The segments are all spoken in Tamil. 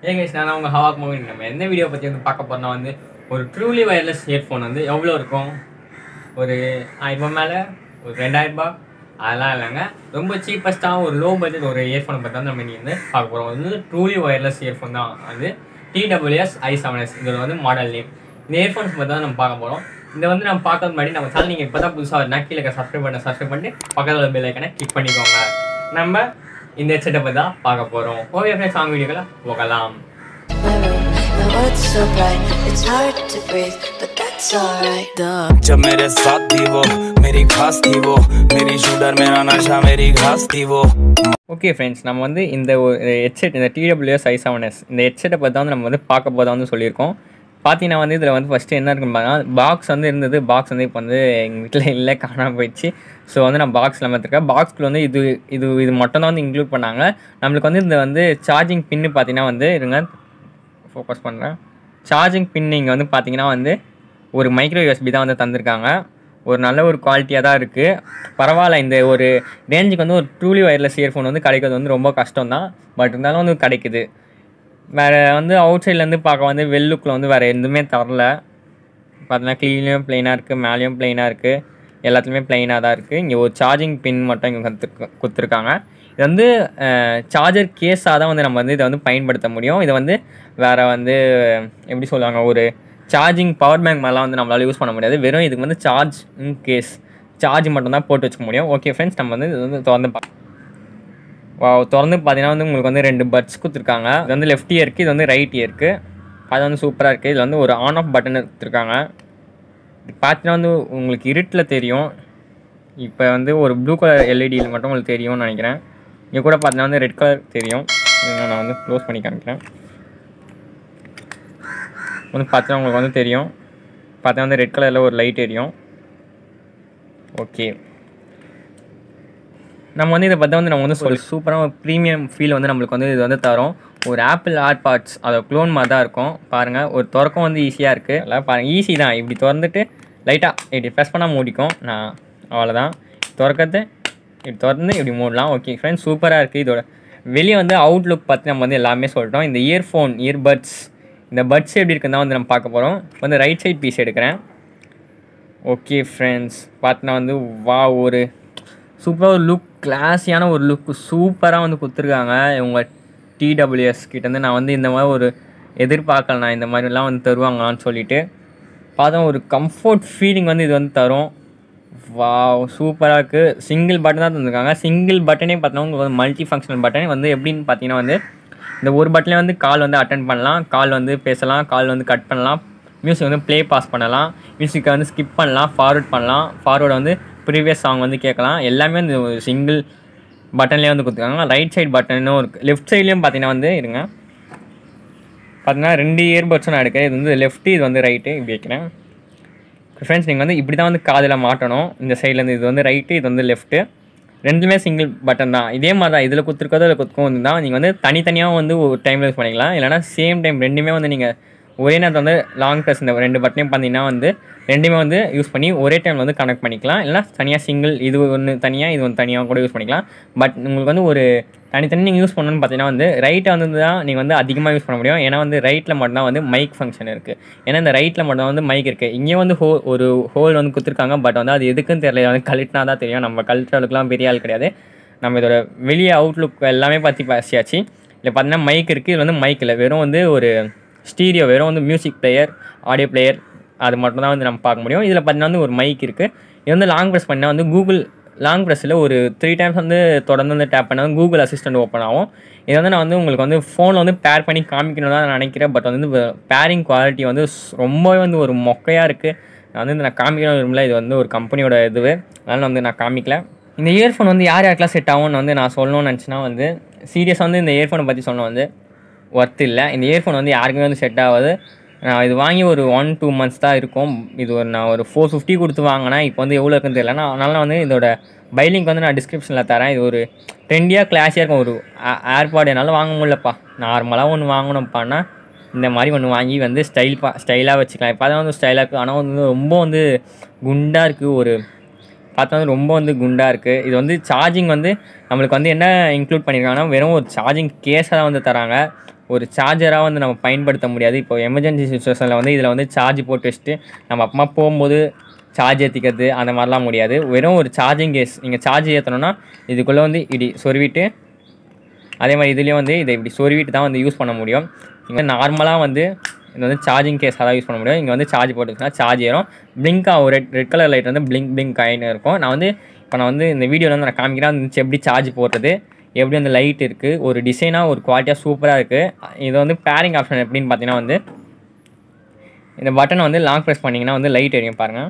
ஏங்க நான் உங்கள் ஹவாக் மோகன் நம்ம எந்த வீடியோ பற்றி வந்து பார்க்க போறோம்னா வந்து ஒரு ட்ரூலி வயர்லெஸ் இயர்ஃபோன் வந்து எவ்வளோ இருக்கும் ஒரு ஆயிரம் மேலே ஒரு ரெண்டாயிரம் ரூபாய் அதெல்லாம் இல்லைங்க ரொம்ப சீப்பஸ்ட்டாக ஒரு லோ பட்ஜெட் ஒரு இயர்ஃபோனை பற்றி வந்து நம்ம இன்னைக்கு வந்து பார்க்க போகிறோம் வந்து ட்ரூலி ஒயர்லெஸ் இயர்ஃபோன் தான் வந்து டிடபிள்யூஎஸ் ஐ செவன் எஸ் இது வந்து மாடல் நேம் இந்த இயர்ஃபோன்ஸ் பற்றி தான் நம்ம பார்க்க போகிறோம் இதை வந்து நம்ம பார்க்கறது முன்னாடி நம்ம சேனல் நீங்கள் இப்போ தான் புதுசாக வரனா கீழே சப்ஸ்கிரைப் பண்ண சப்ஸ்கிரைப் பண்ணிட்டு பக்கத்தில் பெல் ஐக்கனை கிளிக் பண்ணிக்கோங்க நம்ம இந்த ஹெட்செட்டை பற்றி தான் பார்க்க போகிறோம் ஓகே ஃப்ரெண்ட்ஸ் சாங் வீடியோக்களை போகலாம் my room. The world's so bright, it's hard to breathe, but that's alright. Duh. जब मेरे साथ थी वो मेरी खास थी वो मेरी शूटर मेरा नशा मेरी घास थी वो ஓகே ஃப்ரெண்ட்ஸ் நம்ம வந்து இந்த ஒரு ஹெட்செட் இந்த டிடபிள்யூஎஸ் ஐ செவன் எஸ் இந்த ஹெட்செட்டை பற்றி வந்து நம்ம வந்து பார்க்க போதா வந்து சொல்லியிருக்கோம் பார்த்தீங்கன்னா வந்து இதில் வந்து ஃபஸ்ட்டு என்ன இருக்குன்னு பார்த்தீங்கன்னா பாக்ஸ் வந்து இருந்தது பாக்ஸ் வந்து இப்போ வந்து எங்கள் வீட்டில் இல்லை காணாமல் போயிடுச்சு ஸோ வந்து நான் பாக்ஸில் பார்த்துருக்கேன் பாக்ஸ்க்குள்ள வந்து இது இது இது மட்டும் தான் வந்து இன்க்ளூட் பண்ணாங்க நம்மளுக்கு வந்து இந்த வந்து சார்ஜிங் பின்னு பார்த்தீங்கன்னா வந்து இருங்க ஃபோக்கஸ் பண்ணுறேன் சார்ஜிங் பின் இங்கே வந்து பார்த்தீங்கன்னா வந்து ஒரு மைக்ரோ யூஎஸ்பி தான் வந்து தந்திருக்காங்க ஒரு நல்ல ஒரு குவாலிட்டியாக தான் இருக்குது பரவாயில்ல இந்த ஒரு ரேஞ்சுக்கு வந்து ஒரு ட்ரூலி ஒயர்லெஸ் இயர்ஃபோன் வந்து கிடைக்கிறது வந்து ரொம்ப கஷ்டம் தான் பட் இருந்தாலும் வந்து கிடைக்குது வேறு வந்து அவுட் சைட்லேருந்து பார்க்க வந்து வெள்ளுக்கில் வந்து வேறு எதுவுமே தரல பார்த்தீங்கன்னா க்ளீன்லேயும் ப்ளைனாக இருக்குது மேலேயும் ப்ளைனாக இருக்குது எல்லாத்துலேயுமே ப்ளைனாக தான் இருக்குது இங்கே ஒரு சார்ஜிங் பின் மட்டும் இங்கே கொடுத்துருக்கு கொடுத்துருக்காங்க இது வந்து சார்ஜர் கேஸாக தான் வந்து நம்ம வந்து இதை வந்து பயன்படுத்த முடியும் இதை வந்து வேறு வந்து எப்படி சொல்லுவாங்க ஒரு சார்ஜிங் பவர் பேங்க் மாதிரிலாம் வந்து நம்மளால் யூஸ் பண்ண முடியாது வெறும் இதுக்கு வந்து சார்ஜ் இன் கேஸ் சார்ஜ் மட்டும் தான் போட்டு வச்சுக்க முடியும் ஓகே ஃப்ரெண்ட்ஸ் நம்ம வந்து இது வந்து திறந்து பா வா திறந்து பார்த்தீங்கன்னா வந்து உங்களுக்கு வந்து ரெண்டு பட்ஸ் கொடுத்துருக்காங்க இது வந்து லெஃப்ட் இயருக்கு இது வந்து ரைட் இயருக்கு அது வந்து சூப்பராக இருக்குது இதில் வந்து ஒரு ஆன் ஆஃப் பட்டன் கொடுத்துருக்காங்க இது பார்த்தீங்கன்னா வந்து உங்களுக்கு இருட்டில் தெரியும் இப்போ வந்து ஒரு ப்ளூ கலர் எல்இடியில் மட்டும் உங்களுக்கு தெரியும்னு நினைக்கிறேன் இங்கே கூட பார்த்தீங்கன்னா வந்து ரெட் கலர் தெரியும் இதை நான் வந்து க்ளோஸ் பண்ணி காமிக்கிறேன் வந்து பார்த்தா உங்களுக்கு வந்து தெரியும் பார்த்தா வந்து ரெட் கலரில் ஒரு லைட் எரியும் ஓகே நம்ம வந்து இதை பற்றி வந்து நம்ம வந்து சொல் சூப்பராக ஒரு ப்ரீமியம் ஃபீல் வந்து நம்மளுக்கு வந்து இது வந்து தரும் ஒரு ஆப்பிள் ஆட் பார்ட்ஸ் அதை க்ளோன் மாதிரி தான் இருக்கும் பாருங்கள் ஒரு திறக்கம் வந்து ஈஸியாக இருக்குது எல்லாம் பாருங்கள் ஈஸி தான் இப்படி திறந்துட்டு லைட்டாக இப்படி ப்ரெஸ் பண்ணால் மூடிக்கும் நான் அவ்வளோதான் திறக்கிறது இப்படி திறந்து இப்படி மூடலாம் ஓகே ஃப்ரெண்ட்ஸ் சூப்பராக இருக்குது இதோட வெளியே வந்து அவுட்லுக் பற்றி நம்ம வந்து எல்லாமே சொல்லிட்டோம் இந்த இயர்ஃபோன் இயர்பட்ஸ் இந்த பட்ஸ் எப்படி இருக்குன்னு தான் வந்து நம்ம பார்க்க போகிறோம் வந்து ரைட் சைட் பீஸ் எடுக்கிறேன் ஓகே ஃப்ரெண்ட்ஸ் பார்த்தீங்கன்னா வந்து வா ஒரு சூப்பராக ஒரு லுக் கிளாஸியான ஒரு லுக் சூப்பராக வந்து கொடுத்துருக்காங்க இவங்க டிடபிள்யூஎஸ் கிட்டேருந்து நான் வந்து இந்த மாதிரி ஒரு எதிர்பார்க்கல நான் இந்த மாதிரிலாம் வந்து தருவாங்களான்னு சொல்லிட்டு பார்த்தா ஒரு கம்ஃபர்ட் ஃபீலிங் வந்து இது வந்து தரும் வா சூப்பராக இருக்குது சிங்கிள் பட்டன் தான் தந்திருக்காங்க சிங்கிள் பட்டனே பார்த்தோன்னா உங்களுக்கு வந்து மல்டி ஃபங்க்ஷனல் பட்டன் வந்து எப்படின்னு பார்த்தீங்கன்னா வந்து இந்த ஒரு பட்டனே வந்து கால் வந்து அட்டன் பண்ணலாம் கால் வந்து பேசலாம் கால் வந்து கட் பண்ணலாம் மியூசிக் வந்து ப்ளே பாஸ் பண்ணலாம் மியூசிக்கை வந்து ஸ்கிப் பண்ணலாம் ஃபார்வர்ட் பண்ணலாம் ஃபார்வர்டு வந்து ப்ரீவியஸ் சாங் வந்து கேட்கலாம் எல்லாமே வந்து ஒரு சிங்கிள் பட்டன்லேயே வந்து கொடுத்துருக்காங்க ரைட் சைடு பட்டனும் இருக்குது லெஃப்ட் சைட்லேயும் பார்த்தீங்கன்னா வந்து இருங்க பார்த்தீங்கன்னா ரெண்டு இயர்பட்ஸும் நான் எடுக்கிறேன் இது வந்து லெஃப்ட்டு இது வந்து ரைட்டு இப்படி வைக்கிறேன் ஃப்ரெண்ட்ஸ் நீங்கள் வந்து இப்படி தான் வந்து காதில் மாட்டணும் இந்த சைட்லேருந்து இது வந்து ரைட்டு இது வந்து லெஃப்ட்டு ரெண்டுமே சிங்கிள் பட்டன் தான் இதே மாதிரி தான் இதில் குத்துருக்கதோ இல்லை குத்துக்கும் வந்து தான் நீங்கள் வந்து தனித்தனியாக வந்து ஒரு டைமில் யூஸ் பண்ணிக்கலாம் இல்லைனா சேம் டைம் ரெண்டுமே வந்து நீங்கள் ஒரே நேரத்தில் வந்து லாங் ப்ரெஸ் இந்த ரெண்டு பட்டனையும் பார்த்தீங்கன்னா வந்து ரெண்டுமே வந்து யூஸ் பண்ணி ஒரே டைமில் வந்து கனெக்ட் பண்ணிக்கலாம் இல்லைனா தனியாக சிங்கிள் இது ஒன்று தனியாக இது ஒன்று தனியாக கூட யூஸ் பண்ணிக்கலாம் பட் உங்களுக்கு வந்து ஒரு தனித்தனி நீங்கள் யூஸ் பண்ணணும்னு பார்த்தீங்கன்னா வந்து ரைட்டை வந்து தான் நீங்கள் வந்து அதிகமாக யூஸ் பண்ண முடியும் ஏன்னா வந்து ரைட்டில் மட்டும்தான் வந்து மைக் ஃபங்க்ஷன் இருக்குது ஏன்னா இந்த ரைட்டில் மட்டும் வந்து மைக் இருக்குது இங்கே வந்து ஹோ ஒரு ஹோல் வந்து கொடுத்துருக்காங்க பட் வந்து அது எதுக்குன்னு தெரியல வந்து கழட்டினா தான் தெரியும் நம்ம கல்ச்சரலுக்குலாம் பெரிய ஆள் கிடையாது நம்ம இதோட வெளியே அவுட்லுக் எல்லாமே பற்றி பேசியாச்சு இல்லை பார்த்தீங்கன்னா மைக் இருக்குது இதில் வந்து மைக் இல்லை வெறும் வந்து ஒரு ஸ்டீரியோ வெறும் வந்து மியூசிக் பிளேயர் ஆடியோ பிளேயர் அது மட்டும் தான் வந்து நம்ம பார்க்க முடியும் இதில் பார்த்தீங்கன்னா வந்து ஒரு மைக் இருக்குது இது வந்து லாங் ப்ரெஸ் பண்ணால் வந்து கூகுள் லாங் ப்ரெஸ்ஸில் ஒரு த்ரீ டைம்ஸ் வந்து தொடர்ந்து வந்து டேப் பண்ணால் கூகுள் அசிஸ்டன்ட் ஓப்பன் ஆகும் இது வந்து நான் வந்து உங்களுக்கு வந்து ஃபோனில் வந்து பேர் பண்ணி காமிக்கணும் தான் நான் நினைக்கிறேன் பட் வந்து பேரிங் குவாலிட்டி வந்து ஸ்- ரொம்பவே வந்து ஒரு மொக்கையாக இருக்குது நான் வந்து இந்த நான் காமிக்கணும் விரும்பல இது வந்து ஒரு கம்பெனியோட இது அதனால் வந்து நான் காமிக்கல இந்த இயர்ஃபோன் வந்து யார் யாருக்கெல்லாம் செட் ஆகும்னு வந்து நான் சொல்லணும்னு நினச்சினா வந்து சீரியஸாக வந்து இந்த இயர்ஃபோனை பற்றி சொல்லணும் வந்து ஒர்த் இல்லை இந்த இயர்ஃபோன் வந்து யாருக்குமே வந்து செட் ஆகாது நான் இது வாங்கி ஒரு ஒன் டூ மந்த்ஸ் தான் இருக்கும் இது ஒரு நான் ஒரு ஃபோர் ஃபிஃப்டி கொடுத்து வாங்கினேன் இப்போ வந்து எவ்வளோ இருக்குன்னு தெரியல நான் அதனால நான் வந்து இதோட பைலிங்க் வந்து நான் டிஸ்கிரிப்ஷனில் தரேன் இது ஒரு ட்ரெண்டியாக கிளாஸியாக இருக்கும் ஒரு ஏர்பாட் என்னால் வாங்க முடியலப்பா நார்மலாக ஒன்று வாங்கணும்ப்பான்னா இந்த மாதிரி ஒன்று வாங்கி வந்து ஸ்டைல் பா ஸ்டைலாக வச்சுக்கலாம் இப்போ தான் வந்து ஸ்டைலாக இருக்குது ஆனால் வந்து ரொம்ப வந்து குண்டாக இருக்குது ஒரு பார்த்தா வந்து ரொம்ப வந்து குண்டாக இருக்குது இது வந்து சார்ஜிங் வந்து நம்மளுக்கு வந்து என்ன இன்க்ளூட் பண்ணியிருக்காங்கன்னா வெறும் ஒரு சார்ஜிங் கேஸை தான் வந்து தராங்க ஒரு சார்ஜராக வந்து நம்ம பயன்படுத்த முடியாது இப்போ எமர்ஜென்சி சுச்சுவேஷனில் வந்து இதில் வந்து சார்ஜ் போட்டு வச்சுட்டு நம்ம அப்புறமா போகும்போது சார்ஜ் ஏற்றிக்கிறது அந்த மாதிரிலாம் முடியாது வெறும் ஒரு சார்ஜிங் கேஸ் நீங்கள் சார்ஜ் ஏற்றணும்னா இதுக்குள்ளே வந்து இப்படி சொருவிட்டு அதே மாதிரி இதுலேயும் வந்து இதை இப்படி சொருவிட்டு தான் வந்து யூஸ் பண்ண முடியும் இங்கே நார்மலாக வந்து இது வந்து சார்ஜிங் கேஸ் தான் யூஸ் பண்ண முடியும் இங்கே வந்து சார்ஜ் போட்டுச்சுன்னா சார்ஜ் ஏறும் பிளிங்க் ஆகும் ரெட் ரெட் கலர் லைட் வந்து பிளிங்க் பிளிங்க் ஆகின்னு இருக்கும் நான் வந்து இப்போ நான் வந்து இந்த வீடியோவில் வந்து நான் காமிக்கிறேன் அது எப்படி சார்ஜ் போடுறது எப்படி அந்த லைட் இருக்குது ஒரு டிசைனாக ஒரு குவாலிட்டியாக சூப்பராக இருக்குது இது வந்து பேரிங் ஆப்ஷன் எப்படின்னு பார்த்தீங்கன்னா வந்து இந்த பட்டனை வந்து லாங் ப்ரெஸ் பண்ணிங்கன்னா வந்து லைட் எரியும் பாருங்கள்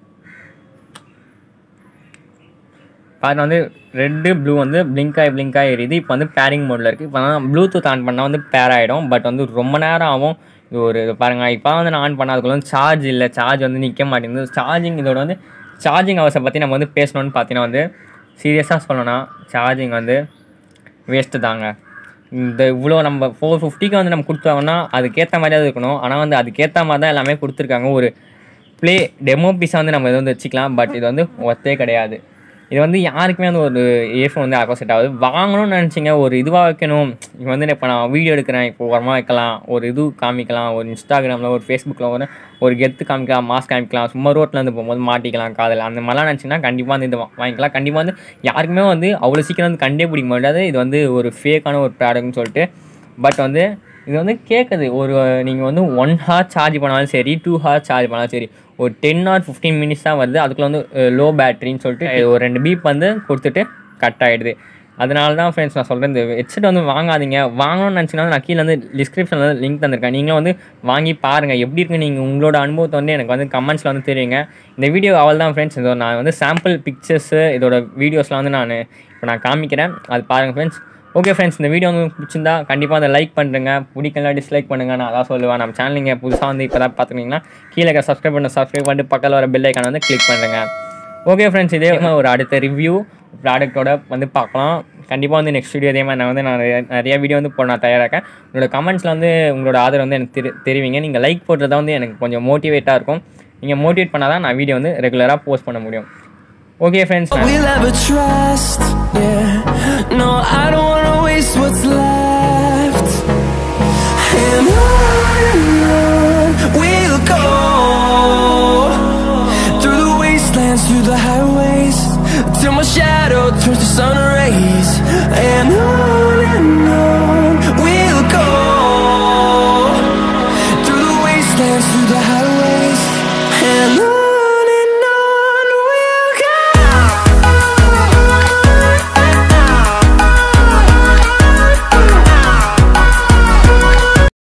பாருங்க வந்து ரெட்டு ப்ளூ வந்து blink ஆகி blink ஆகி எரியுது இப்போ வந்து பேரிங் மோடில் இருக்குது இப்போ நான் ப்ளூடூத் ஆன் பண்ணால் வந்து பேர் ஆகிடும் பட் வந்து ரொம்ப நேரம் ஆகும் இது ஒரு இது பாருங்கள் இப்போ வந்து நான் ஆன் பண்ணாதுக்குள்ள வந்து சார்ஜ் இல்லை சார்ஜ் வந்து நிற்க மாட்டேங்குது சார்ஜிங் இதோட வந்து சார்ஜிங் அவசரம் பற்றி நம்ம வந்து பேசணும்னு பார்த்தீங்கன்னா வந்து சீரியஸாக சொல்லணும்னா சார்ஜிங் வந்து வேஸ்ட்டு தாங்க இந்த இவ்வளோ நம்ம ஃபோர் ஃபிஃப்டிக்கு வந்து நம்ம கொடுத்தாங்கன்னா அதுக்கேற்ற மாதிரியாவது இருக்கணும் ஆனால் வந்து அதுக்கேற்ற மாதிரி தான் எல்லாமே கொடுத்துருக்காங்க ஒரு ப்ளே டெமோ பீஸாக வந்து நம்ம இது வந்து வச்சுக்கலாம் பட் இது வந்து ஒர்த்தே கிடையாது இது வந்து யாருக்குமே வந்து ஒரு இயர்ஃபோன் வந்து ஆப்போசிட் ஆகுது வாங்கணும்னு நினச்சிங்க ஒரு இதுவாக வைக்கணும் இப்போ வந்து இப்போ நான் வீடியோ எடுக்கிறேன் இப்போ உரமாக வைக்கலாம் ஒரு இது காமிக்கலாம் ஒரு இன்ஸ்டாகிராமில் ஒரு ஃபேஸ்புக்கில் ஒரு ஒரு கெத்து காமிக்கலாம் மாஸ்க் காமிக்கலாம் சும்மா ரோட்டில் இருந்து போகும்போது மாட்டிக்கலாம் காதில் அந்த மாதிரிலாம் நினச்சிங்கன்னா கண்டிப்பாக வந்து இது வா- வாங்கிக்கலாம் கண்டிப்பாக வந்து யாருக்குமே வந்து அவ்வளோ சீக்கிரம் வந்து கண்டே பிடிக்க முடியாது இது வந்து ஒரு ஃபேக்கான ஒரு ப்ராடக்ட்னு சொல்லிட்டு பட் வந்து இது வந்து கேட்குது ஒரு நீங்கள் வந்து ஒன் ஹார் சார்ஜ் பண்ணாலும் சரி டூ ஹார் சார்ஜ் பண்ணாலும் சரி ஒரு டென் ஆர் ஃபிஃப்டீன் மினிட்ஸ் தான் வருது அதுக்குள்ள வந்து லோ பேட்டரின்னு சொல்லிட்டு இது ஒரு ரெண்டு பீப் வந்து கொடுத்துட்டு கட் ஆகிடுது அதனால தான் ஃப்ரெண்ட்ஸ் நான் சொல்கிறேன் இந்த ஹெட்செட் வந்து வாங்காதீங்க வாங்கணும்னு நினச்சிங்கன்னா நான் கீழே வந்து டிஸ்கிரிப்ஷனில் வந்து லிங்க் தந்திருக்கேன் நீங்களும் வந்து வாங்கி பாருங்கள் எப்படி இருக்கு நீங்கள் உங்களோட அனுபவத்தை வந்து எனக்கு வந்து கமெண்ட்ஸில் வந்து தெரியுங்க இந்த வீடியோ அவள் தான் ஃப்ரெண்ட்ஸ் இதோ நான் வந்து சாம்பிள் பிக்சர்ஸு இதோட வீடியோஸ்லாம் வந்து நான் இப்போ நான் காமிக்கிறேன் அது பாருங்கள் ஃப்ரெண்ட்ஸ் ஓகே ஃப்ரெண்ட்ஸ் இந்த வீடியோ உங்களுக்கு பிடிச்சிருந்தா கண்டிப்பாக அதை லைக் பண்ணுறேங்க பிடிக்கலாம் டிஸ்லைக் பண்ணுங்கள் நான் அதான் சொல்லுவேன் நம்ம சேனல் நீங்கள் புதுசாக வந்து இப்போ தான் பார்த்துக்கிங்கன்னா கீழே சப்ஸ்கிரைப் பண்ண சப்ஸ்கிரைப் பண்ணிட்டு பக்கத்தில் வர பெல் ஐக்கான வந்து கிளிக் பண்ணுங்க ஓகே ஃப்ரெண்ட்ஸ் இதே மாதிரி ஒரு அடுத்த ரிவ்யூ ப்ராடக்ட்டோட வந்து பார்க்கலாம் கண்டிப்பாக வந்து நெக்ஸ்ட் வீடியோ இதே மாதிரி நான் வந்து நான் நிறைய- நிறைய வீடியோ வந்து போட நான் தயாராக இருக்கேன் உங்களோட கமெண்ட்ஸில் வந்து உங்களோட ஆதரவு வந்து எனக்கு தெரி தெரிவிங்க நீங்கள் லைக் போடுறதா வந்து எனக்கு கொஞ்சம் மோட்டிவேட்டாக இருக்கும் நீங்கள் மோட்டிவேட் பண்ணால் தான் நான் வீடியோ வந்து ரெகுலராக போஸ்ட் பண்ண முடியும் okay friends We'll ever trust, yeah. No, I don't wanna waste what's left. And